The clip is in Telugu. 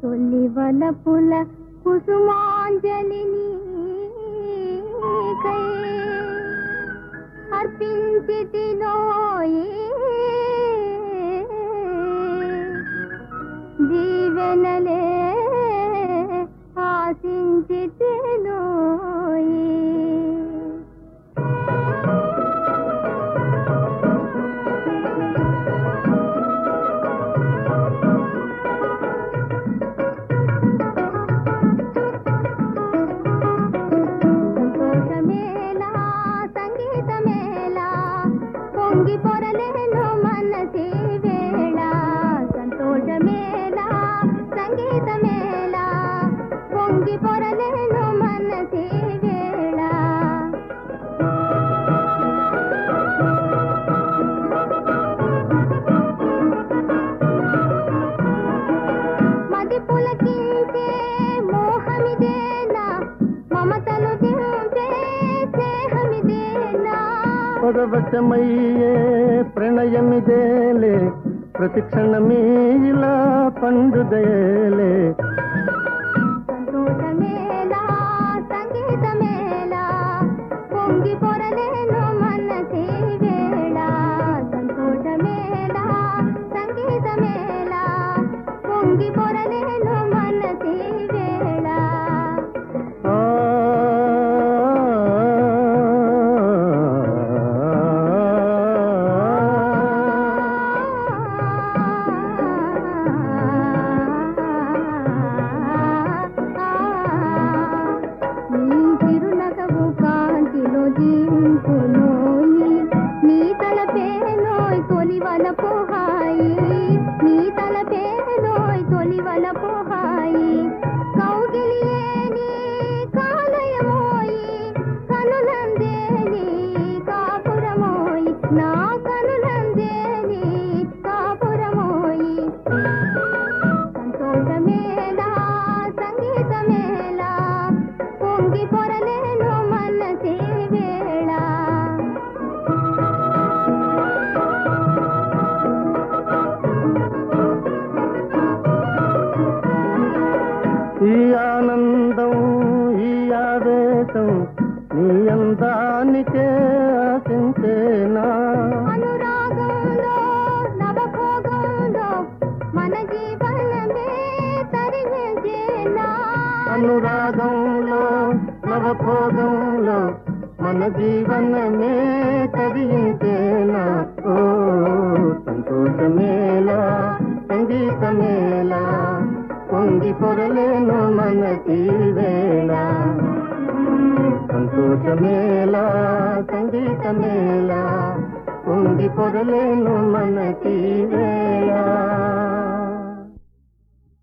తొలి వలపుల కుసుమాంజలిని కై అర్పించితిలోయే దీవెనలే ఆశించితిలోయే సంతోషమేలా సంగీతమేలా పొంగి పొరలేను మనసి వేళ సంతోషమేలా సంగీతమేలా పొంగి పొరలేను మనసి వేళ మది పులకించే మోహమిదేనా మమతలు దించే స్నేహమిదేనా పదవశమయ్యే ప్రణయమిదేలే ప్రతిక్షణమీ ఇలా పండుదేలే సంతోషమేలా సంగీతమేలా పొంగి పొరలేను మనసి వేళ సంతోషమేలా సంగీతమేలా పొంగి పొరలేను మనసి వేళ ఆ నీ చిరునగవు కాంతిలో జీవించునోయి నీ తలపేనోయ్ తొలివల పోహాయి నీ తలపేనోయ్ తొలివల పోహాయి కౌగిలియేని కాలయమోయి కనులందేని కాపురమోయి నా కనులందేని కాపురమోయి సంతోషమేలా సంగీతమేలా పొంగి పొరలేను మనసే వేళ ఈ ఆనందం ఈ ఆవేశం నీ అందానికే ఆశించేనా అనురాగంలో నవభోగంలో మన జీవనమే తరిగేనా అనురాగంలో నవభోగంలో మన జీవనమే కదిలించేనా ఓ సంతోషమేలా సంగీతమేలా పొంగి పొరలేను మనసి వేళ సంతోషమేలా సంగీతమేలా పొంగి పొరలేను మనసి వేళ